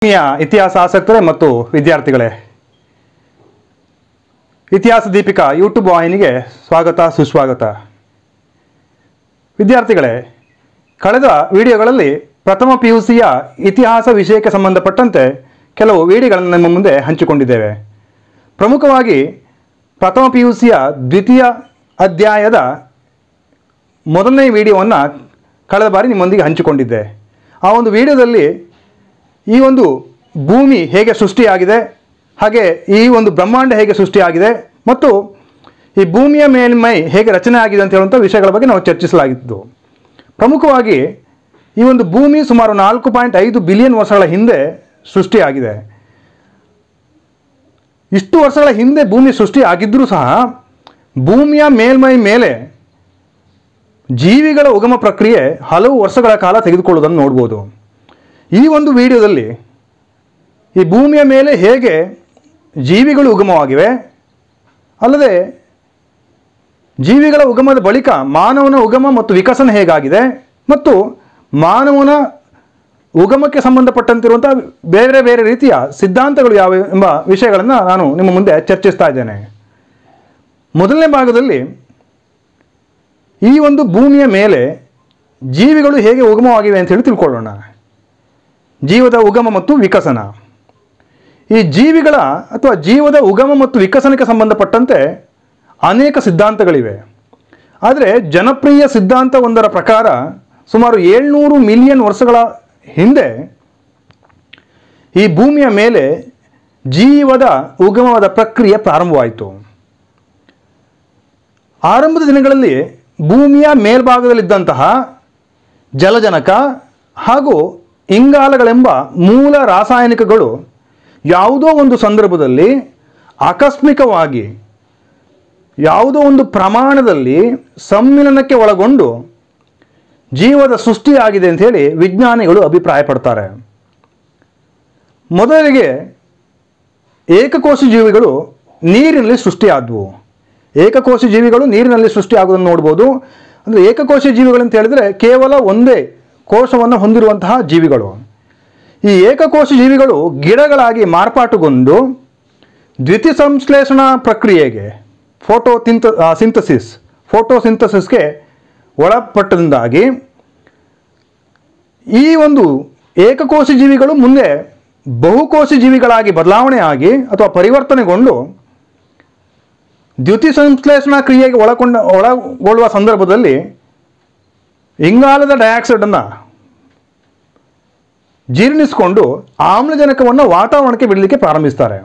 ಆತ್ಮೀಯ ಇತಿಹಾಸ ಆಸಕ್ತರೇ ಮತ್ತು ವಿದ್ಯಾರ್ಥಿಗಳೇ ಇತಿಹಾಸ ದೀಪಿಕಾ ಯೂಟ್ಯೂಬ್ ವಾಹಿನಿಗೆ ಸ್ವಾಗತ ಸುಸ್ವಾಗತ ವಿದ್ಯಾರ್ಥಿಗಳೇ ಕಳೆದ ವಿಡಿಯೋಗಳಲ್ಲಿ ಪ್ರಥಮ ಪಿ ಯು ಸಿಯ ಇತಿಹಾಸ ವಿಷಯಕ್ಕೆ ಸಂಬಂಧಪಟ್ಟಂತೆ ಕೆಲವು ವಿಡಿಯೋಗಳನ್ನು ನಿಮ್ಮ ಮುಂದೆ ಹಂಚಿಕೊಂಡಿದ್ದೇವೆ ಪ್ರಮುಖವಾಗಿ ಪ್ರಥಮ ಪಿ ಯು ಸಿಯ ದ್ವಿತೀಯ ಅಧ್ಯಾಯದ ಮೊದಲನೇ ವಿಡಿಯೋವನ್ನು ಕಳೆದ ಬಾರಿ ನಿಮ್ಮೊಂದಿಗೆ ಹಂಚಿಕೊಂಡಿದ್ದೆ ಆ ಒಂದು ವಿಡಿಯೋದಲ್ಲಿ ಈ ಒಂದು ಭೂಮಿ ಹೇಗೆ ಸೃಷ್ಟಿಯಾಗಿದೆ ಹಾಗೆ ಈ ಒಂದು ಬ್ರಹ್ಮಾಂಡ ಹೇಗೆ ಸೃಷ್ಟಿಯಾಗಿದೆ ಮತ್ತು ಈ ಭೂಮಿಯ ಮೇಲ್ಮೈ ಹೇಗೆ ರಚನೆ ಆಗಿದೆ ಅಂತ ಹೇಳುವಂಥ ವಿಷಯಗಳ ಬಗ್ಗೆ ನಾವು ಚರ್ಚಿಸಲಾಗಿತ್ತು ಪ್ರಮುಖವಾಗಿ ಈ ಒಂದು ಭೂಮಿ ಸುಮಾರು ನಾಲ್ಕು ಪಾಯಿಂಟ್ ಐದು ಬಿಲಿಯನ್ ವರ್ಷಗಳ ಹಿಂದೆ ಸೃಷ್ಟಿಯಾಗಿದೆ ಇಷ್ಟು ವರ್ಷಗಳ ಹಿಂದೆ ಭೂಮಿ ಸೃಷ್ಟಿ ಆಗಿದ್ದರೂ ಸಹ ಭೂಮಿಯ ಮೇಲ್ಮೈ ಮೇಲೆ ಜೀವಿಗಳ ಉಗಮ ಪ್ರಕ್ರಿಯೆ ಹಲವು ವರ್ಷಗಳ ಕಾಲ ತೆಗೆದುಕೊಳ್ಳುವುದನ್ನು ನೋಡ್ಬೋದು ಈ ಒಂದು ವಿಡಿಯೋದಲ್ಲಿ ಈ ಭೂಮಿಯ ಮೇಲೆ ಹೇಗೆ ಜೀವಿಗಳು ಉಗಮವಾಗಿವೆ ಅಲ್ಲದೆ ಜೀವಿಗಳ ಉಗಮದ ಬಳಿಕ ಮಾನವನ ಉಗಮ ಮತ್ತು ವಿಕಸನ ಹೇಗಾಗಿದೆ ಮತ್ತು ಮಾನವನ ಉಗಮಕ್ಕೆ ಸಂಬಂಧಪಟ್ಟಂತಿರುವಂಥ ಬೇರೆ ಬೇರೆ ರೀತಿಯ ಸಿದ್ಧಾಂತಗಳು ಯಾವ ಎಂಬ ವಿಷಯಗಳನ್ನು ನಾನು ನಿಮ್ಮ ಮುಂದೆ ಚರ್ಚಿಸ್ತಾ ಇದ್ದೇನೆ ಮೊದಲನೇ ಭಾಗದಲ್ಲಿ ಈ ಒಂದು ಭೂಮಿಯ ಮೇಲೆ ಜೀವಿಗಳು ಹೇಗೆ ಉಗಮವಾಗಿವೆ ಅಂತ ಹೇಳಿ ತಿಳ್ಕೊಳ್ಳೋಣ ಜೀವದ ಉಗಮ ಮತ್ತು ವಿಕಸನ ಈ ಜೀವಿಗಳ ಅಥವಾ ಜೀವದ ಉಗಮ ಮತ್ತು ವಿಕಸನಕ್ಕೆ ಸಂಬಂಧಪಟ್ಟಂತೆ ಅನೇಕ ಸಿದ್ಧಾಂತಗಳಿವೆ ಆದರೆ ಜನಪ್ರಿಯ ಸಿದ್ಧಾಂತ ಒಂದರ ಪ್ರಕಾರ ಸುಮಾರು ಏಳ್ನೂರು ಮಿಲಿಯನ್ ವರ್ಷಗಳ ಹಿಂದೆ ಈ ಭೂಮಿಯ ಮೇಲೆ ಜೀವದ ಉಗಮವಾದ ಪ್ರಕ್ರಿಯೆ ಪ್ರಾರಂಭವಾಯಿತು ಆರಂಭದ ದಿನಗಳಲ್ಲಿ ಭೂಮಿಯ ಮೇಲ್ಭಾಗದಲ್ಲಿದ್ದಂತಹ ಜಲಜನಕ ಹಾಗೂ ಇಂಗಾಲಗಳೆಂಬ ಮೂಲ ರಾಸಾಯನಿಕಗಳು ಯಾವುದೋ ಒಂದು ಸಂದರ್ಭದಲ್ಲಿ ಆಕಸ್ಮಿಕವಾಗಿ ಯಾವುದೋ ಒಂದು ಪ್ರಮಾಣದಲ್ಲಿ ಸಮ್ಮಿಲನಕ್ಕೆ ಒಳಗೊಂಡು ಜೀವದ ಸೃಷ್ಟಿಯಾಗಿದೆ ಅಂತ ಹೇಳಿ ವಿಜ್ಞಾನಿಗಳು ಅಭಿಪ್ರಾಯಪಡ್ತಾರೆ ಮೊದಲಿಗೆ ಏಕಕೋಶಿ ಜೀವಿಗಳು ನೀರಿನಲ್ಲಿ ಸೃಷ್ಟಿಯಾದವು ಏಕಕೋಶಿ ಜೀವಿಗಳು ನೀರಿನಲ್ಲಿ ಸೃಷ್ಟಿಯಾಗುವುದನ್ನು ನೋಡ್ಬೋದು ಅಂದರೆ ಏಕಕೋಶಿ ಜೀವಿಗಳು ಅಂತ ಹೇಳಿದರೆ ಕೇವಲ ಒಂದೇ ಕೋಶವನ್ನು ಹೊಂದಿರುವಂತಹ ಜೀವಿಗಳು ಈ ಏಕಕೋಶ ಜೀವಿಗಳು ಗಿಡಗಳಾಗಿ ಮಾರ್ಪಾಟುಗೊಂಡು ದ್ವಿತೀಯ ಸಂಶ್ಲೇಷಣಾ ಪ್ರಕ್ರಿಯೆಗೆ ಫೋಟೋ ತಿಂತ ಸಿಂಥಸಿಸ್ ಫೋಟೋ ಸಿಂಥಸಿಸ್ಗೆ ಒಳಪಟ್ಟದಿಂದಾಗಿ ಈ ಒಂದು ಏಕಕೋಶಿ ಜೀವಿಗಳು ಮುಂದೆ ಬಹುಕೋಶಿ ಜೀವಿಗಳಾಗಿ ಬದಲಾವಣೆ ಆಗಿ ಅಥವಾ ಪರಿವರ್ತನೆಗೊಂಡು ದ್ಯುತಿ ಸಂಶ್ಲೇಷಣಾ ಕ್ರಿಯೆಗೆ ಒಳಗೊಂಡ ಒಳಗೊಳ್ಳುವ ಸಂದರ್ಭದಲ್ಲಿ ಇಂಗಾಲದ ಡೈಆಕ್ಸೈಡನ್ನು ಜೀರ್ಣಿಸಿಕೊಂಡು ಆಮ್ಲಜನಕವನ್ನು ವಾತಾವರಣಕ್ಕೆ ಬಿಡಲಿಕ್ಕೆ ಪ್ರಾರಂಭಿಸ್ತಾರೆ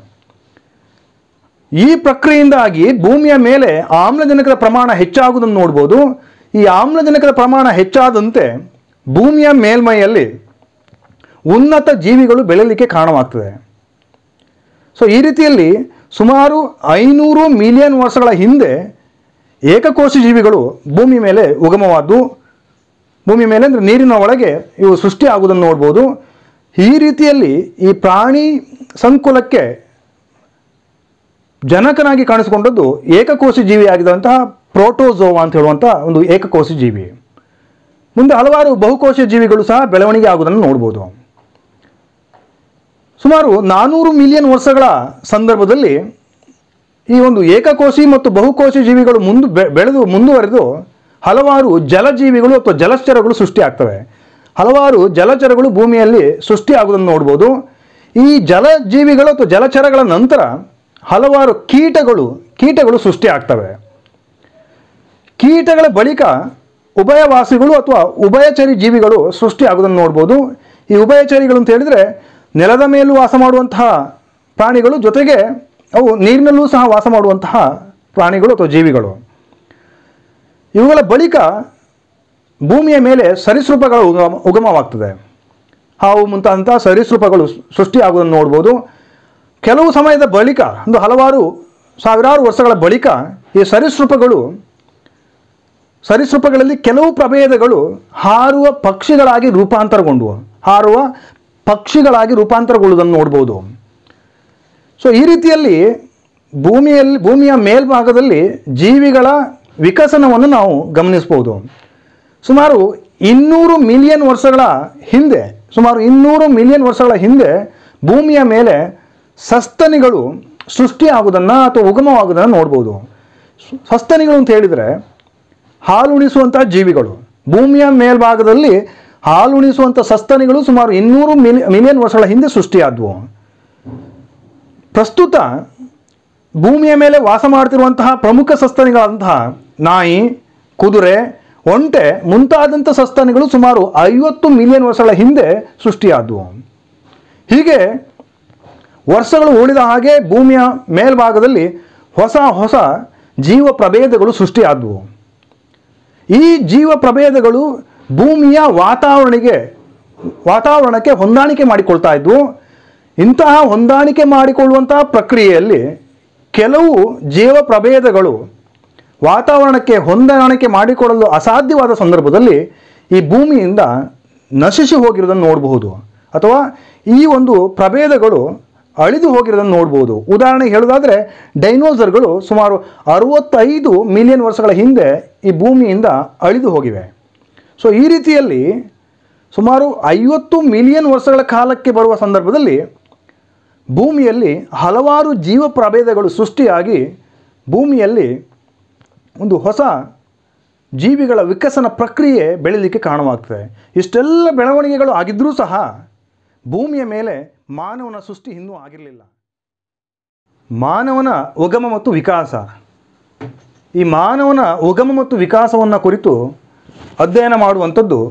ಈ ಪ್ರಕ್ರಿಯೆಯಿಂದಾಗಿ ಭೂಮಿಯ ಮೇಲೆ ಆಮ್ಲಜನಕದ ಪ್ರಮಾಣ ಹೆಚ್ಚಾಗುವುದನ್ನು ನೋಡ್ಬೋದು ಈ ಆಮ್ಲಜನಕದ ಪ್ರಮಾಣ ಹೆಚ್ಚಾದಂತೆ ಭೂಮಿಯ ಮೇಲ್ಮೈಯಲ್ಲಿ ಉನ್ನತ ಜೀವಿಗಳು ಬೆಳೆಯಲಿಕ್ಕೆ ಕಾರಣವಾಗ್ತದೆ ಸೊ ಈ ರೀತಿಯಲ್ಲಿ ಸುಮಾರು ಐನೂರು ಮಿಲಿಯನ್ ವರ್ಷಗಳ ಹಿಂದೆ ಏಕಕೋಶಿ ಜೀವಿಗಳು ಭೂಮಿ ಮೇಲೆ ಉಗಮವಾದ್ದು ಭೂಮಿ ಮೇಲೆ ಅಂದರೆ ನೀರಿನ ಒಳಗೆ ಇವು ಸೃಷ್ಟಿ ಆಗುವುದನ್ನು ನೋಡ್ಬೋದು ಈ ರೀತಿಯಲ್ಲಿ ಈ ಪ್ರಾಣಿ ಸಂಕುಲಕ್ಕೆ ಜನಕನಾಗಿ ಕಾಣಿಸಿಕೊಂಡದ್ದು ಏಕಕೋಶಿ ಜೀವಿಯಾಗಿದ್ದಂತಹ ಪ್ರೋಟೋಝೋವಾ ಅಂತ ಹೇಳುವಂಥ ಒಂದು ಏಕಕೋಶಿ ಜೀವಿ ಮುಂದೆ ಹಲವಾರು ಬಹುಕೋಶಿ ಜೀವಿಗಳು ಸಹ ಬೆಳವಣಿಗೆ ಆಗುವುದನ್ನು ನೋಡ್ಬೋದು ಸುಮಾರು ನಾನೂರು ಮಿಲಿಯನ್ ವರ್ಷಗಳ ಸಂದರ್ಭದಲ್ಲಿ ಈ ಒಂದು ಏಕಕೋಶಿ ಮತ್ತು ಬಹುಕೋಶಿ ಜೀವಿಗಳು ಮುಂದೆ ಬೆ- ಬೆಳೆದು ಮುಂದುವರೆದು ಹಲವಾರು ಜಲಜೀವಿಗಳು ಅಥವಾ ಜಲಚರಗಳು ಸೃಷ್ಟಿಯಾಗ್ತವೆ ಹಲವಾರು ಜಲಚರಗಳು ಭೂಮಿಯಲ್ಲಿ ಸೃಷ್ಟಿಯಾಗುವುದನ್ನು ನೋಡ್ಬೋದು ಈ ಜಲಜೀವಿಗಳು ಅಥವಾ ಜಲಚರಗಳ ನಂತರ ಹಲವಾರು ಕೀಟಗಳು ಕೀಟಗಳು ಸೃಷ್ಟಿಯಾಗ್ತವೆ ಕೀಟಗಳ ಬಳಿಕ ಉಭಯವಾಸಿಗಳು ಅಥವಾ ಉಭಯಚರಿ ಜೀವಿಗಳು ಸೃಷ್ಟಿಯಾಗುವುದನ್ನು ನೋಡ್ಬೋದು ಈ ಉಭಯಚರಿಗಳು ಅಂತ ಹೇಳಿದರೆ ನೆಲದ ಮೇಲೂ ವಾಸ ಮಾಡುವಂತಹ ಪ್ರಾಣಿಗಳು ಜೊತೆಗೆ ಅವು ನೀರಿನಲ್ಲೂ ಸಹ ವಾಸ ಮಾಡುವಂತಹ ಪ್ರಾಣಿಗಳು ಅಥವಾ ಜೀವಿಗಳು ಇವುಗಳ ಬಳಿಕ ಭೂಮಿಯ ಮೇಲೆ ಸರೀಸೃಪಗಳ ಉಗಮ ಉಗಮವಾಗ್ತದೆ ಹಾವು ಮುಂತಾದಂತಹ ಸರೀಸೃಪಗಳು ಸೃಷ್ಟಿಯಾಗುವುದನ್ನು ನೋಡ್ಬೋದು ಕೆಲವು ಸಮಯದ ಬಳಿಕ ಒಂದು ಹಲವಾರು ಸಾವಿರಾರು ವರ್ಷಗಳ ಬಳಿಕ ಈ ಸರೀಸೃಪಗಳು ಸರೀಸೃಪಗಳಲ್ಲಿ ಕೆಲವು ಪ್ರಭೇದಗಳು ಹಾರುವ ಪಕ್ಷಿಗಳಾಗಿ ರೂಪಾಂತರಗೊಂಡವು ಹಾರುವ ಪಕ್ಷಿಗಳಾಗಿ ರೂಪಾಂತರಗೊಳ್ಳುವುದನ್ನು ನೋಡ್ಬೋದು ಸೊ ಈ ರೀತಿಯಲ್ಲಿ ಭೂಮಿಯಲ್ಲಿ ಭೂಮಿಯ ಮೇಲ್ಭಾಗದಲ್ಲಿ ಜೀವಿಗಳ ವಿಕಸನವನ್ನು ನಾವು ಗಮನಿಸ್ಬೋದು ಸುಮಾರು ಇನ್ನೂರು ಮಿಲಿಯನ್ ವರ್ಷಗಳ ಹಿಂದೆ ಸುಮಾರು ಇನ್ನೂರು ಮಿಲಿಯನ್ ವರ್ಷಗಳ ಹಿಂದೆ ಭೂಮಿಯ ಮೇಲೆ ಸಸ್ತನಿಗಳು ಸೃಷ್ಟಿಯಾಗುವುದನ್ನು ಅಥವಾ ಉಗಮವಾಗುವುದನ್ನು ನೋಡ್ಬೋದು ಸಸ್ತನಿಗಳು ಅಂತ ಹೇಳಿದರೆ ಹಾಲುಣಿಸುವಂಥ ಜೀವಿಗಳು ಭೂಮಿಯ ಮೇಲ್ಭಾಗದಲ್ಲಿ ಹಾಲುಣಿಸುವಂಥ ಸಸ್ತನಿಗಳು ಸುಮಾರು ಇನ್ನೂರು ಮಿಲಿ ಮಿಲಿಯನ್ ವರ್ಷಗಳ ಹಿಂದೆ ಸೃಷ್ಟಿಯಾದವು ಪ್ರಸ್ತುತ ಭೂಮಿಯ ಮೇಲೆ ವಾಸ ಮಾಡ್ತಿರುವಂತಹ ಪ್ರಮುಖ ಸಸ್ತನಿಗಳಂತಹ ನಾಯಿ ಕುದುರೆ ಒಂಟೆ ಮುಂತಾದಂಥ ಸಸ್ತನಿಗಳು ಸುಮಾರು ಐವತ್ತು ಮಿಲಿಯನ್ ವರ್ಷಗಳ ಹಿಂದೆ ಸೃಷ್ಟಿಯಾದವು ಹೀಗೆ ವರ್ಷಗಳು ಉಳಿದ ಹಾಗೆ ಭೂಮಿಯ ಮೇಲ್ಭಾಗದಲ್ಲಿ ಹೊಸ ಹೊಸ ಜೀವ ಪ್ರಭೇದಗಳು ಸೃಷ್ಟಿಯಾದವು ಈ ಜೀವ ಪ್ರಭೇದಗಳು ಭೂಮಿಯ ವಾತಾವರಣಕ್ಕೆ ವಾತಾವರಣಕ್ಕೆ ಹೊಂದಾಣಿಕೆ ಮಾಡಿಕೊಳ್ತಾ ಇದ್ವು ಇಂತಹ ಹೊಂದಾಣಿಕೆ ಮಾಡಿಕೊಳ್ಳುವಂತಹ ಪ್ರಕ್ರಿಯೆಯಲ್ಲಿ ಕೆಲವು ಜೀವ ಪ್ರಭೇದಗಳು ವಾತಾವರಣಕ್ಕೆ ಹೊಂದಾಣಿಕೆ ಮಾಡಿಕೊಳ್ಳಲು ಅಸಾಧ್ಯವಾದ ಸಂದರ್ಭದಲ್ಲಿ ಈ ಭೂಮಿಯಿಂದ ನಶಿಸಿ ಹೋಗಿರೋದನ್ನು ನೋಡಬಹುದು ಅಥವಾ ಈ ಒಂದು ಪ್ರಭೇದಗಳು ಅಳಿದು ಹೋಗಿರೋದನ್ನು ನೋಡ್ಬೋದು ಉದಾಹರಣೆಗೆ ಹೇಳೋದಾದರೆ ಡೈನೋಸರ್ಗಳು ಸುಮಾರು ಅರುವತ್ತೈದು ಮಿಲಿಯನ್ ವರ್ಷಗಳ ಹಿಂದೆ ಈ ಭೂಮಿಯಿಂದ ಅಳಿದು ಹೋಗಿವೆ ಸೊ ಈ ರೀತಿಯಲ್ಲಿ ಸುಮಾರು ಐವತ್ತು ಮಿಲಿಯನ್ ವರ್ಷಗಳ ಕಾಲಕ್ಕೆ ಬರುವ ಸಂದರ್ಭದಲ್ಲಿ ಭೂಮಿಯಲ್ಲಿ ಹಲವಾರು ಜೀವ ಪ್ರಭೇದಗಳು ಸೃಷ್ಟಿಯಾಗಿ ಭೂಮಿಯಲ್ಲಿ ಒಂದು ಹೊಸ ಜೀವಿಗಳ ವಿಕಸನ ಪ್ರಕ್ರಿಯೆ ಬೆಳೀಲಿಕ್ಕೆ ಕಾರಣವಾಗ್ತದೆ ಇಷ್ಟೆಲ್ಲ ಬೆಳವಣಿಗೆಗಳು ಆಗಿದ್ದರೂ ಸಹ ಭೂಮಿಯ ಮೇಲೆ ಮಾನವನ ಸೃಷ್ಟಿ ಇನ್ನೂ ಆಗಿರಲಿಲ್ಲ ಮಾನವನ ಉಗಮ ಮತ್ತು ವಿಕಾಸ ಈ ಮಾನವನ ಉಗಮ ಮತ್ತು ವಿಕಾಸವನ್ನು ಕುರಿತು ಅಧ್ಯಯನ ಮಾಡುವಂಥದ್ದು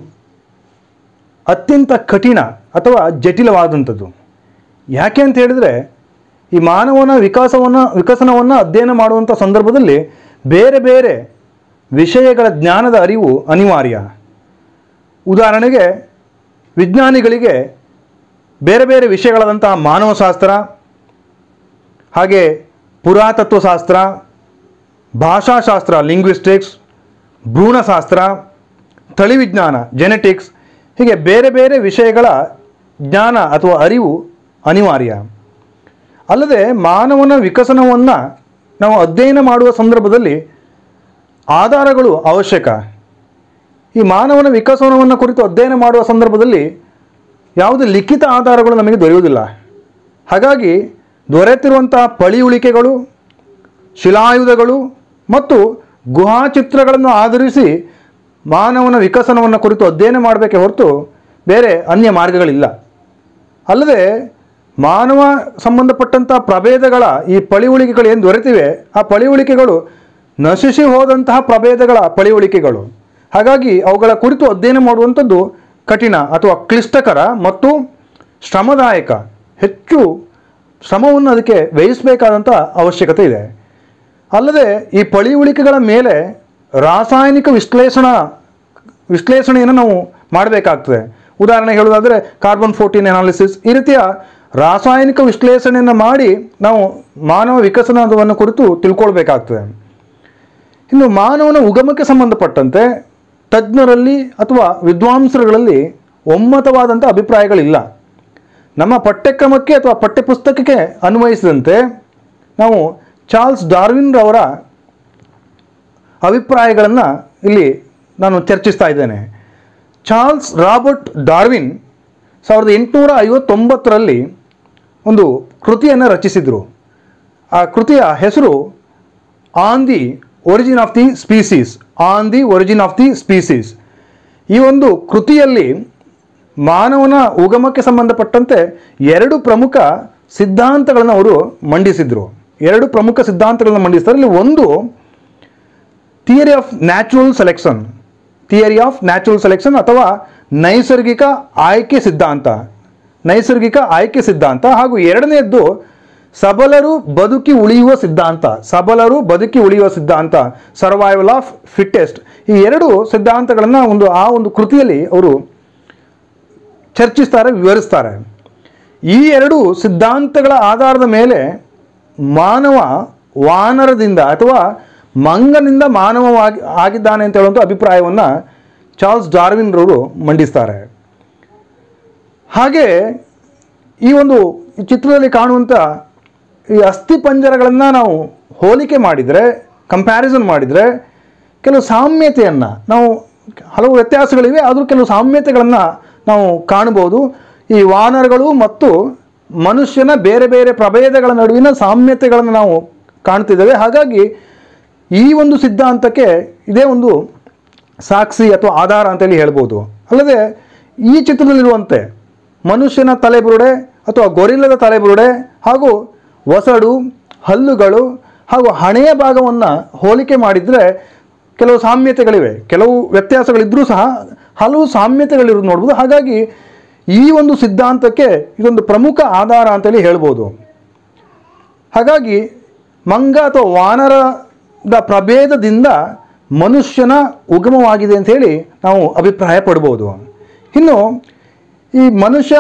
ಅತ್ಯಂತ ಕಠಿಣ ಅಥವಾ ಜಟಿಲವಾದಂಥದ್ದು ಯಾಕೆ ಅಂತ ಹೇಳಿದರೆ ಈ ಮಾನವನ ವಿಕಾಸವನ್ನು ವಿಕಸನವನ್ನು ಅಧ್ಯಯನ ಮಾಡುವಂಥ ಸಂದರ್ಭದಲ್ಲಿ ಬೇರೆ ಬೇರೆ ವಿಷಯಗಳ ಜ್ಞಾನದ ಅರಿವು ಅನಿವಾರ್ಯ ಉದಾಹರಣೆಗೆ ವಿಜ್ಞಾನಿಗಳಿಗೆ ಬೇರೆ ಬೇರೆ ವಿಷಯಗಳಾದಂತಹ ಮಾನವಶಾಸ್ತ್ರ ಹಾಗೆ ಪುರಾತತ್ವಶಾಸ್ತ್ರ ಭಾಷಾಶಾಸ್ತ್ರ ಲಿಂಗ್ವಿಸ್ಟಿಕ್ಸ್ ಭ್ರೂಣಶಾಸ್ತ್ರ ತಳಿವಿಜ್ಞಾನ ಜೆನೆಟಿಕ್ಸ್ ಹೀಗೆ ಬೇರೆ ಬೇರೆ ವಿಷಯಗಳ ಜ್ಞಾನ ಅಥವಾ ಅರಿವು ಅನಿವಾರ್ಯ ಅಲ್ಲದೆ ಮಾನವನ ವಿಕಸನವನ್ನು ನಾವು ಅಧ್ಯಯನ ಮಾಡುವ ಸಂದರ್ಭದಲ್ಲಿ ಆಧಾರಗಳು ಅವಶ್ಯಕ ಈ ಮಾನವನ ವಿಕಸನವನ್ನು ಕುರಿತು ಅಧ್ಯಯನ ಮಾಡುವ ಸಂದರ್ಭದಲ್ಲಿ ಯಾವುದೇ ಲಿಖಿತ ಆಧಾರಗಳು ನಮಗೆ ದೊರೆಯುವುದಿಲ್ಲ ಹಾಗಾಗಿ ದೊರೆತಿರುವಂತಹ ಪಳಿಯುಳಿಕೆಗಳು ಶಿಲಾಯುಧಗಳು ಮತ್ತು ಗುಹಾಚಿತ್ರಗಳನ್ನು ಆಧರಿಸಿ ಮಾನವನ ವಿಕಸನವನ್ನು ಕುರಿತು ಅಧ್ಯಯನ ಮಾಡಬೇಕೆ ಹೊರತು ಬೇರೆ ಅನ್ಯ ಮಾರ್ಗಗಳಿಲ್ಲ ಅಲ್ಲದೆ ಮಾನವ ಸಂಬಂಧಪಟ್ಟಂಥ ಪ್ರಭೇದಗಳ ಈ ಪಳಿಯುಳಿಕೆಗಳು ಏನು ದೊರೆತಿವೆ ಆ ಪಳಿಯುಳಿಕೆಗಳು ನಶಿಸಿ ಹೋದಂತಹ ಪ್ರಭೇದಗಳ ಪಳಿಯುಳಿಕೆಗಳು ಹಾಗಾಗಿ ಅವುಗಳ ಕುರಿತು ಅಧ್ಯಯನ ಮಾಡುವಂಥದ್ದು ಕಠಿಣ ಅಥವಾ ಕ್ಲಿಷ್ಟಕರ ಮತ್ತು ಶ್ರಮದಾಯಕ ಹೆಚ್ಚು ಶ್ರಮವನ್ನು ಅದಕ್ಕೆ ವ್ಯಯಿಸಬೇಕಾದಂಥ ಅವಶ್ಯಕತೆ ಇದೆ ಅಲ್ಲದೆ ಈ ಪಳಿಯುಳಿಕೆಗಳ ಮೇಲೆ ರಾಸಾಯನಿಕ ವಿಶ್ಲೇಷಣಾ ವಿಶ್ಲೇಷಣೆಯನ್ನು ನಾವು ಮಾಡಬೇಕಾಗ್ತದೆ ಉದಾಹರಣೆ ಹೇಳೋದಾದರೆ ಕಾರ್ಬನ್ ಫೋರ್ಟೀನ್ ಅನಾಲಿಸಿಸ್ ಈ ರೀತಿಯ ರಾಸಾಯನಿಕ ವಿಶ್ಲೇಷಣೆಯನ್ನು ಮಾಡಿ ನಾವು ಮಾನವ ವಿಕಸನವನ್ನು ಕುರಿತು ತಿಳ್ಕೊಳ್ಬೇಕಾಗ್ತದೆ ಇನ್ನು ಮಾನವನ ಉಗಮಕ್ಕೆ ಸಂಬಂಧಪಟ್ಟಂತೆ ತಜ್ಞರಲ್ಲಿ ಅಥವಾ ವಿದ್ವಾಂಸರುಗಳಲ್ಲಿ ಒಮ್ಮತವಾದಂಥ ಅಭಿಪ್ರಾಯಗಳಿಲ್ಲ ನಮ್ಮ ಪಠ್ಯಕ್ರಮಕ್ಕೆ ಅಥವಾ ಪಠ್ಯಪುಸ್ತಕಕ್ಕೆ ಅನ್ವಯಿಸಿದಂತೆ ನಾವು ಚಾರ್ಲ್ಸ್ ಡಾರ್ವಿನ್ ರವರ ಅಭಿಪ್ರಾಯಗಳನ್ನು ಇಲ್ಲಿ ನಾನು ಚರ್ಚಿಸ್ತಾ ಇದ್ದೇನೆ ಚಾರ್ಲ್ಸ್ ರಾಬರ್ಟ್ ಡಾರ್ವಿನ್ ಸಾವಿರದ ಎಂಟುನೂರ ಐವತ್ತೊಂಬತ್ತರಲ್ಲಿ ಒಂದು ಕೃತಿಯನ್ನು ರಚಿಸಿದರು ಆ ಕೃತಿಯ ಹೆಸರು on the origin of the species on the origin of the species ಈ ಒಂದು ಕೃತಿಯಲ್ಲಿ ಮಾನವನ ಉಗಮಕ್ಕೆ ಸಂಬಂಧಪಟ್ಟಂತೆ ಎರಡು ಪ್ರಮುಖ ಸಿದ್ಧಾಂತಗಳನ್ನು ಅವರು ಮಂಡಿಸಿದರು ಎರಡು ಪ್ರಮುಖ ಸಿದ್ಧಾಂತಗಳನ್ನು ಮಂಡಿಸಿದ್ದಾರೆ ಇಲ್ಲಿ ಒಂದು theory of natural selection theory of natural selection ಅಥವಾ ನೈಸರ್ಗಿಕ ಆಯ್ಕೆ ಸಿದ್ಧಾಂತ ನೈಸರ್ಗಿಕ ಆಯ್ಕೆ ಸಿದ್ಧಾಂತ ಹಾಗೂ ಎರಡನೆಯದ್ದು ಸಬಲರು ಬದುಕಿ ಉಳಿಯುವ ಸಿದ್ಧಾಂತ ಸಬಲರು ಬದುಕಿ ಉಳಿಯುವ ಸಿದ್ಧಾಂತ ಸರ್ವೈವಲ್ ಆಫ್ ಫಿಟ್ಟೆಸ್ಟ್ ಈ ಎರಡು ಸಿದ್ಧಾಂತಗಳನ್ನು ಒಂದು ಆ ಒಂದು ಕೃತಿಯಲ್ಲಿ ಅವರು ಚರ್ಚಿಸ್ತಾರೆ ವಿವರಿಸ್ತಾರೆ ಈ ಎರಡು ಸಿದ್ಧಾಂತಗಳ ಆಧಾರದ ಮೇಲೆ ಮಾನವ ವಾನರದಿಂದ ಅಥವಾ ಮಂಗನಿಂದ ಮಾನವವಾಗಿ ಆಗಿದ್ದಾನೆ ಅಂತ ಹೇಳುವಂಥ ಅಭಿಪ್ರಾಯವನ್ನು ಚಾರ್ಲ್ಸ್ ಡಾರ್ವಿನ್ ರವರು ಮಂಡಿಸ್ತಾರೆ ಹಾಗೆ ಈ ಒಂದು ಈ ಚಿತ್ರದಲ್ಲಿ ಕಾಣುವಂಥ ಈ ಅಸ್ಥಿ ಪಂಜರಗಳನ್ನು ನಾವು ಹೋಲಿಕೆ ಮಾಡಿದರೆ ಕಂಪ್ಯಾರಿಸನ್ ಮಾಡಿದರೆ ಕೆಲವು ಸಾಮ್ಯತೆಯನ್ನು ನಾವು ಹಲವು ವ್ಯತ್ಯಾಸಗಳಿವೆ ಆದರೂ ಕೆಲವು ಸಾಮ್ಯತೆಗಳನ್ನು ನಾವು ಕಾಣಬಹುದು ಈ ವಾನರಗಳು ಮತ್ತು ಮನುಷ್ಯನ ಬೇರೆ ಬೇರೆ ಪ್ರಭೇದಗಳ ನಡುವಿನ ಸಾಮ್ಯತೆಗಳನ್ನು ನಾವು ಕಾಣ್ತಿದ್ದೇವೆ ಹಾಗಾಗಿ ಈ ಒಂದು ಸಿದ್ಧಾಂತಕ್ಕೆ ಇದೇ ಒಂದು ಸಾಕ್ಷಿ ಅಥವಾ ಆಧಾರ ಅಂತೇಳಿ ಹೇಳ್ಬೋದು ಅಲ್ಲದೆ ಈ ಚಿತ್ರದಲ್ಲಿರುವಂತೆ ಮನುಷ್ಯನ ತಲೆಬುರುಡೆ ಅಥವಾ ಗೊರಿಲ್ಲದ ತಲೆಬುರುಡೆ ಹಾಗೂ ಒಸಡು ಹಲ್ಲುಗಳು ಹಾಗೂ ಹಣೆಯ ಭಾಗವನ್ನು ಹೋಲಿಕೆ ಮಾಡಿದರೆ ಕೆಲವು ಸಾಮ್ಯತೆಗಳಿವೆ ಕೆಲವು ವ್ಯತ್ಯಾಸಗಳಿದ್ದರೂ ಸಹ ಹಲವು ಸಾಮ್ಯತೆಗಳಿರೋದು ನೋಡ್ಬೋದು ಹಾಗಾಗಿ ಈ ಒಂದು ಸಿದ್ಧಾಂತಕ್ಕೆ ಇದೊಂದು ಪ್ರಮುಖ ಆಧಾರ ಅಂತೇಳಿ ಹೇಳ್ಬೋದು ಹಾಗಾಗಿ ಮಂಗ ಅಥವಾ ವಾನರದ ಪ್ರಭೇದದಿಂದ ಮನುಷ್ಯನ ಉಗಮವಾಗಿದೆ ಅಂತ ಹೇಳಿ ನಾವು ಅಭಿಪ್ರಾಯ ಪಡ್ಬೋದು ಇನ್ನು ಈ ಮನುಷ್ಯ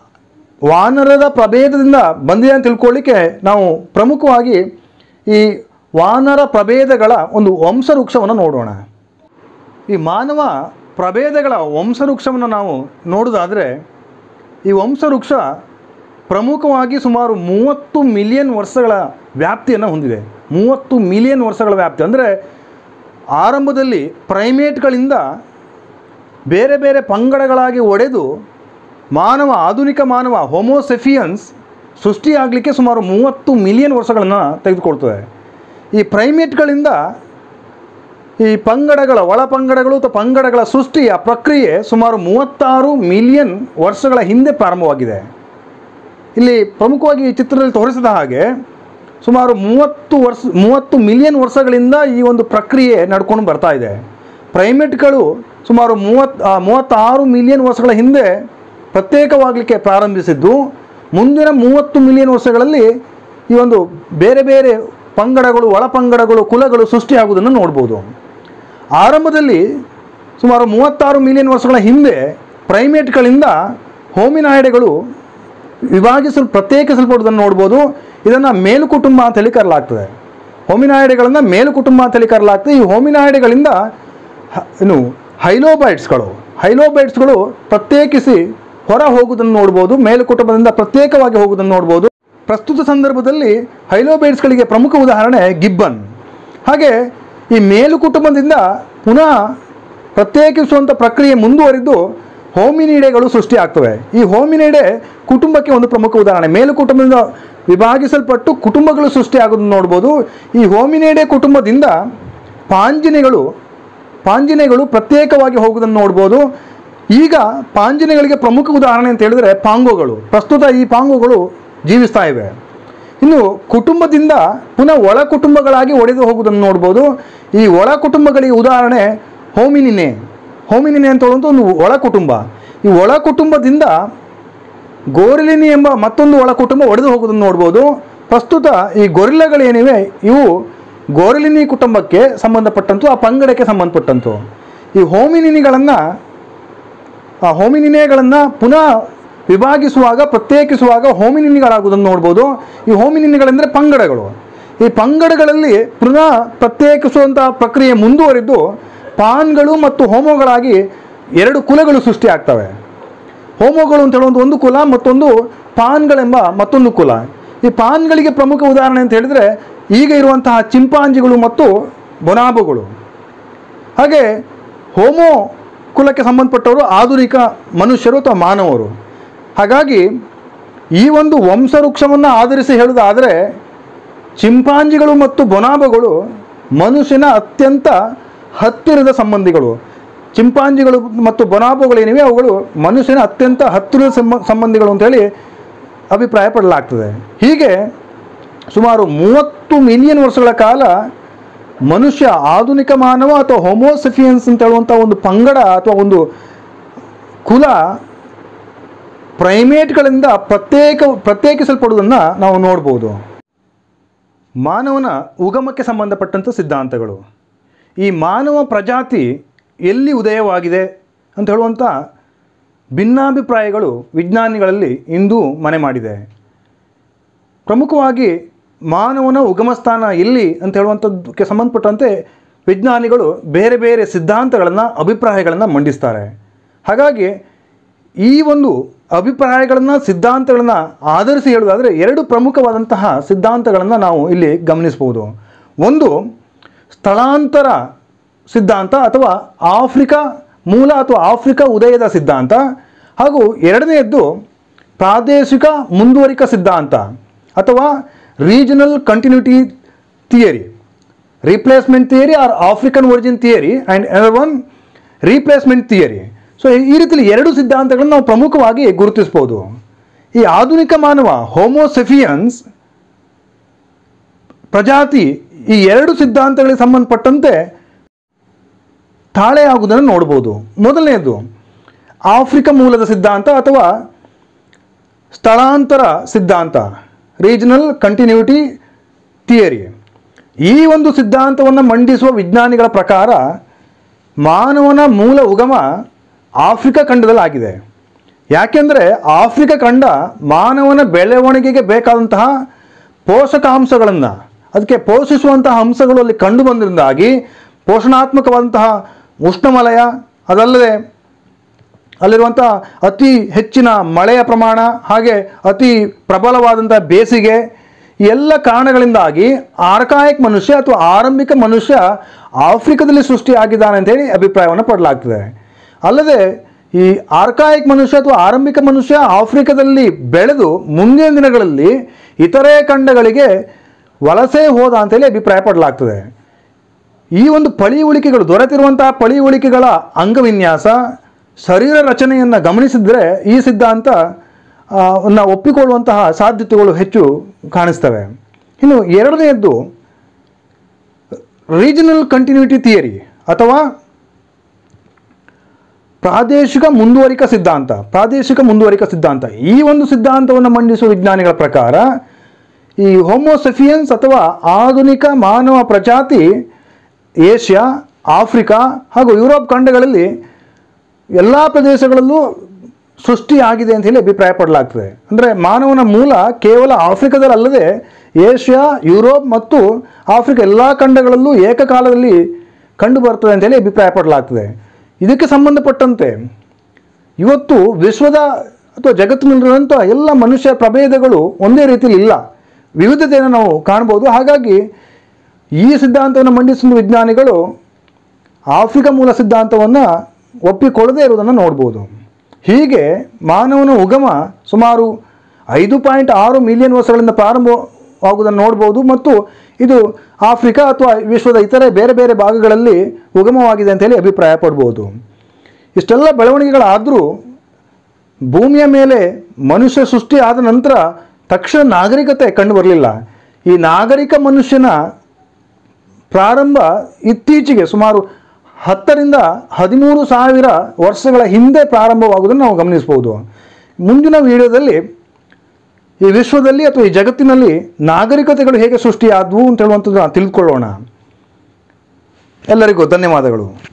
ವಾನರದ ಪ್ರಭೇದದಿಂದ ಬಂದಿದೆ ಅಂತ ತಿಳ್ಕೊಳ್ಳಿಕ್ಕೆ ನಾವು ಪ್ರಮುಖವಾಗಿ ಈ ವಾನರ ಪ್ರಭೇದಗಳ ಒಂದು ವಂಶವೃಕ್ಷವನ್ನು ನೋಡೋಣ ಈ ಮಾನವ ಪ್ರಭೇದಗಳ ವಂಶವೃಕ್ಷವನ್ನು ನಾವು ನೋಡೋದಾದರೆ ಈ ವಂಶವೃಕ್ಷ ಪ್ರಮುಖವಾಗಿ ಸುಮಾರು ಮೂವತ್ತು ಮಿಲಿಯನ್ ವರ್ಷಗಳ ವ್ಯಾಪ್ತಿಯನ್ನು ಹೊಂದಿದೆ ಮೂವತ್ತು ಮಿಲಿಯನ್ ವರ್ಷಗಳ ವ್ಯಾಪ್ತಿ ಅಂದರೆ ಆರಂಭದಲ್ಲಿ ಪ್ರೈಮೇಟ್ಗಳಿಂದ ಬೇರೆ ಬೇರೆ ಪಂಗಡಗಳಾಗಿ ಒಡೆದು ಮಾನವ ಆಧುನಿಕ ಮಾನವ ಹೋಮೋಸೆಫಿಯನ್ಸ್ ಸೃಷ್ಟಿಯಾಗಲಿಕ್ಕೆ ಸುಮಾರು ಮೂವತ್ತು ಮಿಲಿಯನ್ ವರ್ಷಗಳನ್ನು ತೆಗೆದುಕೊಳ್ತದೆ ಈ ಪ್ರೈಮೇಟ್ಗಳಿಂದ ಈ ಪಂಗಡಗಳ ಒಳ ಪಂಗಡಗಳು ಅಥವಾ ಪಂಗಡಗಳ ಸೃಷ್ಟಿಯ ಪ್ರಕ್ರಿಯೆ ಸುಮಾರು ಮೂವತ್ತಾರು ಮಿಲಿಯನ್ ವರ್ಷಗಳ ಹಿಂದೆ ಪ್ರಾರಂಭವಾಗಿದೆ ಇಲ್ಲಿ ಪ್ರಮುಖವಾಗಿ ಈ ಚಿತ್ರದಲ್ಲಿ ತೋರಿಸಿದ ಹಾಗೆ ಸುಮಾರು ಮೂವತ್ತು ವರ್ಷ ಮೂವತ್ತು ಮಿಲಿಯನ್ ವರ್ಷಗಳಿಂದ ಈ ಒಂದು ಪ್ರಕ್ರಿಯೆ ನಡ್ಕೊಂಡು ಬರ್ತಾ ಇದೆ ಪ್ರೈಮೇಟ್ಗಳು ಸುಮಾರು ಮೂವತ್ ಆ, ಮೂವತ್ತಾರು ಮಿಲಿಯನ್ ವರ್ಷಗಳ ಹಿಂದೆ ಪ್ರತ್ಯೇಕವಾಗಲಿಕ್ಕೆ ಪ್ರಾರಂಭಿಸಿದ್ದು ಮುಂದಿನ ಮೂವತ್ತು ಮಿಲಿಯನ್ ವರ್ಷಗಳಲ್ಲಿ ಈ ಒಂದು ಬೇರೆ ಬೇರೆ ಪಂಗಡಗಳು ಒಳ ಪಂಗಡಗಳು ಕುಲಗಳು ಸೃಷ್ಟಿಯಾಗುವುದನ್ನು ನೋಡ್ಬೋದು ಆರಂಭದಲ್ಲಿ ಸುಮಾರು ಮೂವತ್ತಾರು ಮಿಲಿಯನ್ ವರ್ಷಗಳ ಹಿಂದೆ ಪ್ರೈಮೇಟ್ಗಳಿಂದ ಹೋಮಿನಾಯ್ಡೆಗಳು ವಿಭಾಗಿಸಲು ಪ್ರತ್ಯೇಕಿಸಲ್ಪಡುವುದನ್ನು ನೋಡ್ಬೋದು ಇದನ್ನು ಮೇಲು ಕುಟುಂಬ ಅಂತ ಹೇಳಿ ಕರೆಯಲಾಗ್ತದೆ ಹೋಮಿನಾಯ್ಡೆಗಳನ್ನು ಮೇಲು ಕುಟುಂಬ ಅಂತ ಹೇಳಿ ಕರೆಯಲಾಗ್ತದೆ ಈ ಹೋಮಿನಾಯ್ಡೆಗಳಿಂದ ಹ- ಏನು ಹೈಲೋಬೈಟ್ಸ್ಗಳು ಹೈಲೋಬೈಟ್ಸ್ಗಳು ಪ್ರತ್ಯೇಕಿಸಿ ಹೊರ ಹೋಗುವುದನ್ನು ನೋಡ್ಬೋದು ಮೇಲು ಕುಟುಂಬದಿಂದ ಪ್ರತ್ಯೇಕವಾಗಿ ಹೋಗುವುದನ್ನು ನೋಡ್ಬೋದು ಪ್ರಸ್ತುತ ಸಂದರ್ಭದಲ್ಲಿ ಹೈಲೋಬೈಟ್ಸ್ಗಳಿಗೆ ಪ್ರಮುಖ ಉದಾಹರಣೆ ಗಿಬ್ಬನ್ ಹಾಗೆ ಈ ಮೇಲು ಕುಟುಂಬದಿಂದ ಪುನಃ ಪ್ರತ್ಯೇಕಿಸುವಂಥ ಪ್ರಕ್ರಿಯೆ ಮುಂದುವರಿದು ಹೋಮಿನಿಡೆಗಳು ಸೃಷ್ಟಿಯಾಗ್ತವೆ ಈ ಹೋಮಿನಿಡೆ ಕುಟುಂಬಕ್ಕೆ ಒಂದು ಪ್ರಮುಖ ಉದಾಹರಣೆ ಮೇಲು ಕುಟುಂಬದಿಂದ ವಿಭಾಗಿಸಲ್ಪಟ್ಟು ಕುಟುಂಬಗಳು ಸೃಷ್ಟಿಯಾಗೋದನ್ನು ನೋಡ್ಬೋದು ಈ ಹೋಮಿನಿಡೆ ಕುಟುಂಬದಿಂದ ಪಾಂಜಿನೆಗಳು ಪಾಂಜಿನೆಗಳು ಪ್ರತ್ಯೇಕವಾಗಿ ಹೋಗುವುದನ್ನು ನೋಡ್ಬೋದು ಈಗ ಪಾಂಜಿನೆಗಳಿಗೆ ಪ್ರಮುಖ ಉದಾಹರಣೆ ಅಂತ ಹೇಳಿದ್ರೆ ಪಾಂಗೋಗಳು ಪ್ರಸ್ತುತ ಈ ಪಾಂಗೋಗಳು ಜೀವಿಸ್ತಾ ಇವೆ ಇನ್ನು ಕುಟುಂಬದಿಂದ ಪುನಃ ಒಳ ಕುಟುಂಬಗಳಾಗಿ ಒಡೆದು ಹೋಗುವುದನ್ನು ನೋಡ್ಬೋದು ಈ ಒಳ ಕುಟುಂಬಗಳಿಗೆ ಉದಾಹರಣೆ ಹೋಮಿನಿನೆ ಹೋಮಿನಿನೆ ಅಂತ ಹೇಳುವಂಥ ಒಂದು ಒಳ ಕುಟುಂಬ ಈ ಒಳ ಕುಟುಂಬದಿಂದ ಗೋರಿಲಿನಿ ಎಂಬ ಮತ್ತೊಂದು ಒಳ ಕುಟುಂಬ ಒಡೆದು ಹೋಗುವುದನ್ನು ನೋಡ್ಬೋದು ಪ್ರಸ್ತುತ ಈ ಗೊರಿಲ್ಲಗಳೇನಿವೆ ಇವು ಗೋರಿಲಿನಿ ಕುಟುಂಬಕ್ಕೆ ಸಂಬಂಧಪಟ್ಟಂತು ಆ ಪಂಗಡಕ್ಕೆ ಸಂಬಂಧಪಟ್ಟಂತು ಈ ಹೋಮಿನಿನಿಗಳನ್ನು ಆ ಹೋಮಿನಿನೆಗಳನ್ನು ಪುನಃ ವಿಭಾಗಿಸುವಾಗ ಪ್ರತ್ಯೇಕಿಸುವಾಗ ಹೋಮಿನಿನಿಗಳಾಗುವುದನ್ನು ನೋಡ್ಬೋದು ಈ ಹೋಮಿನಿನಿಗಳೆಂದರೆ ಪಂಗಡಗಳು ಈ ಪಂಗಡಗಳಲ್ಲಿ ಪುನಃ ಪ್ರತ್ಯೇಕಿಸುವಂಥ ಪ್ರಕ್ರಿಯೆ ಮುಂದುವರಿದು ಪಾನ್ಗಳು ಮತ್ತು ಹೋಮೋಗಳಾಗಿ ಎರಡು ಕುಲಗಳು ಸೃಷ್ಟಿಯಾಗ್ತವೆ ಹೋಮೋಗಳು ಅಂತ ಹೇಳುವಂಥ ಒಂದು ಕುಲ ಮತ್ತೊಂದು ಪಾನ್ಗಳೆಂಬ ಮತ್ತೊಂದು ಕುಲ ಈ ಪಾನ್ಗಳಿಗೆ ಪ್ರಮುಖ ಉದಾಹರಣೆ ಅಂತ ಹೇಳಿದರೆ ಈಗ ಇರುವಂತಹ ಚಿಂಪಾಂಜಿಗಳು ಮತ್ತು ಬೊನಾಬುಗಳು ಹಾಗೆ ಹೋಮೋ ಕುಲಕ್ಕೆ ಸಂಬಂಧಪಟ್ಟವರು ಆಧುನಿಕ ಮನುಷ್ಯರು ಅಥವಾ ಮಾನವರು ಹಾಗಾಗಿ ಈ ಒಂದು ವಂಶವೃಕ್ಷವನ್ನು ಆಧರಿಸಿ ಹೇಳುವುದಾದರೆ ಚಿಂಪಾಂಜಿಗಳು ಮತ್ತು ಬೊನಾಬಗಳು ಮನುಷ್ಯನ ಅತ್ಯಂತ ಹತ್ತಿರದ ಸಂಬಂಧಿಗಳು ಚಿಂಪಾಂಜಿಗಳು ಮತ್ತು ಬೊನಾಬುಗಳೇನಿವೆ ಅವುಗಳು ಮನುಷ್ಯನ ಅತ್ಯಂತ ಹತ್ತಿರದ ಸಂಬ ಸಂಬಂಧಿಗಳು ಅಂತೇಳಿ ಅಭಿಪ್ರಾಯ ಪಡಲಾಗ್ತದೆ ಹೀಗೆ ಸುಮಾರು ಮೂವತ್ತು ಮಿಲಿಯನ್ ವರ್ಷಗಳ ಕಾಲ ಮನುಷ್ಯ ಆಧುನಿಕ ಮಾನವ ಅಥವಾ ಹೋಮೋಸೆಫಿಯನ್ಸ್ ಅಂತ ಹೇಳುವಂಥ ಒಂದು ಪಂಗಡ ಅಥವಾ ಒಂದು ಕುಲ ಪ್ರೈಮೇಟ್ಗಳಿಂದ ಪ್ರತ್ಯೇಕ ಪ್ರತ್ಯೇಕಿಸಲ್ಪಡುವುದನ್ನು ನಾವು ನೋಡ್ಬೋದು ಮಾನವನ ಉಗಮಕ್ಕೆ ಸಂಬಂಧಪಟ್ಟಂಥ ಸಿದ್ಧಾಂತಗಳು ಈ ಮಾನವ ಪ್ರಜಾತಿ ಎಲ್ಲಿ ಉದಯವಾಗಿದೆ ಅಂತ ಹೇಳುವಂಥ ಭಿನ್ನಾಭಿಪ್ರಾಯಗಳು ವಿಜ್ಞಾನಿಗಳಲ್ಲಿ ಇಂದು ಮನೆ ಮಾಡಿದೆ ಪ್ರಮುಖವಾಗಿ ಮಾನವನ ಉಗಮಸ್ಥಾನ ಎಲ್ಲಿ ಅಂತ ಹೇಳುವಂಥದ್ದಕ್ಕೆ ಸಂಬಂಧಪಟ್ಟಂತೆ ವಿಜ್ಞಾನಿಗಳು ಬೇರೆ ಬೇರೆ ಸಿದ್ಧಾಂತಗಳನ್ನು ಅಭಿಪ್ರಾಯಗಳನ್ನು ಮಂಡಿಸ್ತಾರೆ ಹಾಗಾಗಿ ಈ ಒಂದು ಅಭಿಪ್ರಾಯಗಳನ್ನು ಸಿದ್ಧಾಂತಗಳನ್ನು ಆಧರಿಸಿ ಹೇಳುವುದಾದರೆ ಎರಡು ಪ್ರಮುಖವಾದಂತಹ ಸಿದ್ಧಾಂತಗಳನ್ನು ನಾವು ಇಲ್ಲಿ ಗಮನಿಸ್ಬೋದು ಒಂದು ಸ್ಥಳಾಂತರ ಸಿದ್ಧಾಂತ ಅಥವಾ ಆಫ್ರಿಕಾ ಮೂಲ ಅಥವಾ ಆಫ್ರಿಕಾ ಉದಯದ ಸಿದ್ಧಾಂತ ಹಾಗೂ ಎರಡನೆಯದ್ದು ಪ್ರಾದೇಶಿಕ ಮುಂದುವರಿಕಾ ಸಿದ್ಧಾಂತ ಅಥವಾ regional continuity theory replacement theory or African origin theory and other one replacement theory so ಈ ರೀತಿಯಲ್ಲಿ ಎರಡು ಸಿದ್ಧಾಂತಗಳನ್ನು ನಾವು ಪ್ರಮುಖವಾಗಿ ಗುರುತಿಸ್ಬೋದು ಈ ಆಧುನಿಕ ಮಾನವ ಹೋಮೋಸೆಫಿಯನ್ಸ್ ಪ್ರಜಾತಿ ಈ ಎರಡು ಸಿದ್ಧಾಂತಗಳಿಗೆ ಸಂಬಂಧಪಟ್ಟಂತೆ ತಾಳೆಯಾಗುವುದನ್ನು ನೋಡ್ಬೋದು ಮೊದಲನೆಯದು ಆಫ್ರಿಕ ಮೂಲದ ಸಿದ್ಧಾಂತ ಅಥವಾ ಸ್ಥಳಾಂತರ ಸಿದ್ಧಾಂತ ರೀಜನಲ್ ಕಂಟಿನ್ಯೂಟಿ ಥಿಯರಿ ಈ ಒಂದು ಸಿದ್ಧಾಂತವನ್ನು ಮಂಡಿಸುವ ವಿಜ್ಞಾನಿಗಳ ಪ್ರಕಾರ ಮಾನವನ ಮೂಲ ಉಗಮ ಆಫ್ರಿಕಾ ಖಂಡದಲ್ಲಾಗಿದೆ ಯಾಕೆಂದರೆ ಆಫ್ರಿಕಾ ಖಂಡ ಮಾನವನ ಬೆಳವಣಿಗೆಗೆ ಬೇಕಾದಂತಹ ಪೋಷಕಾಂಶಗಳನ್ನು ಅದಕ್ಕೆ ಪೋಷಿಸುವಂತಹ ಅಂಶಗಳು ಅಲ್ಲಿ ಕಂಡು ಬಂದ್ರಿಂದಾಗಿ ಪೋಷಣಾತ್ಮಕವಾದಂತಹ ಉಷ್ಣವಲಯ ಅದಲ್ಲದೆ ಅಲ್ಲಿರುವಂಥ ಅತಿ ಹೆಚ್ಚಿನ ಮಳೆಯ ಪ್ರಮಾಣ ಹಾಗೆ ಅತಿ ಪ್ರಬಲವಾದಂಥ ಬೇಸಿಗೆ ಈ ಎಲ್ಲ ಕಾರಣಗಳಿಂದಾಗಿ ಆರ್ಕಾಯಿಕ್ ಮನುಷ್ಯ ಅಥವಾ ಆರಂಭಿಕ ಮನುಷ್ಯ ಆಫ್ರಿಕಾದಲ್ಲಿ ಸೃಷ್ಟಿಯಾಗಿದ್ದಾನೆ ಅಂತೇಳಿ ಅಭಿಪ್ರಾಯವನ್ನು ಪಡಲಾಗ್ತದೆ ಅಲ್ಲದೆ ಈ ಆರ್ಕಾಯಿಕ್ ಮನುಷ್ಯ ಅಥವಾ ಆರಂಭಿಕ ಮನುಷ್ಯ ಆಫ್ರಿಕಾದಲ್ಲಿ ಬೆಳೆದು ಮುಂದಿನ ದಿನಗಳಲ್ಲಿ ಇತರೆ ಖಂಡಗಳಿಗೆ ವಲಸೆ ಹೋದ ಅಂತೇಳಿ ಅಭಿಪ್ರಾಯ ಪಡಲಾಗ್ತದೆ ಈ ಒಂದು ಪಳಿ ಉಳಿಕೆಗಳು ದೊರೆತಿರುವಂತಹ ಪಳಿ ಉಳಿಕೆಗಳ ಅಂಗವಿನ್ಯಾಸ ಶರೀರ ರಚನೆಯನ್ನು ಗಮನಿಸಿದರೆ ಈ ಸಿದ್ಧಾಂತ ಆ, ನ್ನ ಒಪ್ಪಿಕೊಳ್ಳುವಂತಹ ಸಾಧ್ಯತೆಗಳು ಹೆಚ್ಚು ಕಾಣಿಸ್ತವೆ ಇನ್ನು ಎರಡನೆಯದ್ದು ರೀಜನಲ್ ಕಂಟಿನ್ಯೂಟಿ ಥಿಯರಿ ಅಥವಾ ಪ್ರಾದೇಶಿಕ ಮುಂದುವರಿಕಾ ಸಿದ್ಧಾಂತ ಪ್ರಾದೇಶಿಕ ಮುಂದುವರಿಕಾ ಸಿದ್ಧಾಂತ ಈ ಒಂದು ಸಿದ್ಧಾಂತವನ್ನು ಮಂಡಿಸುವ ವಿಜ್ಞಾನಿಗಳ ಪ್ರಕಾರ ಈ ಹೋಮೋಸೆಫಿಯನ್ಸ್ ಅಥವಾ ಆಧುನಿಕ ಮಾನವ ಪ್ರಜಾತಿ ಏಷ್ಯಾ ಆಫ್ರಿಕಾ ಹಾಗೂ ಯುರೋಪ್ ಖಂಡಗಳಲ್ಲಿ ಎಲ್ಲ ಪ್ರದೇಶಗಳಲ್ಲೂ ಸೃಷ್ಟಿಯಾಗಿದೆ ಅಂತ ಹೇಳಿ ಅಭಿಪ್ರಾಯ ಪಡಲಾಗ್ತದೆ ಅಂದರೆ ಮಾನವನ ಮೂಲ ಕೇವಲ ಆಫ್ರಿಕಾದಲ್ಲದೆ ಏಷ್ಯಾ ಯುರೋಪ್ ಮತ್ತು ಆಫ್ರಿಕಾ ಎಲ್ಲ ಖಂಡಗಳಲ್ಲೂ ಏಕಕಾಲದಲ್ಲಿ ಕಂಡು ಬರ್ತದೆ ಅಂತೇಳಿ ಅಭಿಪ್ರಾಯ ಪಡಲಾಗ್ತದೆ ಇದಕ್ಕೆ ಸಂಬಂಧಪಟ್ಟಂತೆ ಇವತ್ತು ವಿಶ್ವದ ಅಥವಾ ಜಗತ್ತಿನಲ್ಲಿರುವಂಥ ಎಲ್ಲ ಮನುಷ್ಯ ಪ್ರಭೇದಗಳು ಒಂದೇ ರೀತಿಯಲ್ಲಿ ಇಲ್ಲ ವಿವಿಧತೆಯನ್ನು ನಾವು ಕಾಣ್ಬೋದು ಹಾಗಾಗಿ ಈ ಸಿದ್ಧಾಂತವನ್ನು ಮಂಡಿಸಿದ ವಿಜ್ಞಾನಿಗಳು ಆಫ್ರಿಕಾ ಮೂಲ ಸಿದ್ಧಾಂತವನ್ನು ಒಪ್ಪಿಕೊಳ್ಳದೇ ಇರುವುದನ್ನು ನೋಡ್ಬೋದು ಹೀಗೆ ಮಾನವನ ಉಗಮ ಸುಮಾರು ಐದು ಪಾಯಿಂಟ್ ಆರು ಮಿಲಿಯನ್ ವರ್ಷಗಳಿಂದ ಪ್ರಾರಂಭವಾಗುವುದನ್ನು ನೋಡ್ಬೋದು ಮತ್ತು ಇದು ಆಫ್ರಿಕಾ ಅಥವಾ ವಿಶ್ವದ ಇತರೆ ಬೇರೆ ಬೇರೆ ಭಾಗಗಳಲ್ಲಿ ಉಗಮವಾಗಿದೆ ಅಂತೇಳಿ ಅಭಿಪ್ರಾಯ ಪಡ್ಬೋದು ಇಷ್ಟೆಲ್ಲ ಬೆಳವಣಿಗೆಗಳಾದರೂ ಭೂಮಿಯ ಮೇಲೆ ಮನುಷ್ಯ ಸೃಷ್ಟಿ ಆದ ನಂತರ ತಕ್ಷಣ ನಾಗರಿಕತೆ ಕಂಡು ಬರಲಿಲ್ಲ ಈ ನಾಗರಿಕ ಮನುಷ್ಯನ ಪ್ರಾರಂಭ ಇತ್ತೀಚೆಗೆ ಸುಮಾರು ಹತ್ತರಿಂದ ಹದಿಮೂರು ಸಾವಿರ ವರ್ಷಗಳ ಹಿಂದೆ ಪ್ರಾರಂಭವಾಗುವುದನ್ನು ನಾವು ಗಮನಿಸ್ಬೋದು ಮುಂದಿನ ವಿಡಿಯೋದಲ್ಲಿ ಈ ವಿಶ್ವದಲ್ಲಿ ಅಥವಾ ಈ ಜಗತ್ತಿನಲ್ಲಿ ನಾಗರಿಕತೆಗಳು ಹೇಗೆ ಸೃಷ್ಟಿಯಾದವು ಅಂತ ಹೇಳುವಂಥದ್ದು ತಿಳಿದುಕೊಳ್ಳೋಣ ಎಲ್ಲರಿಗೂ ಧನ್ಯವಾದಗಳು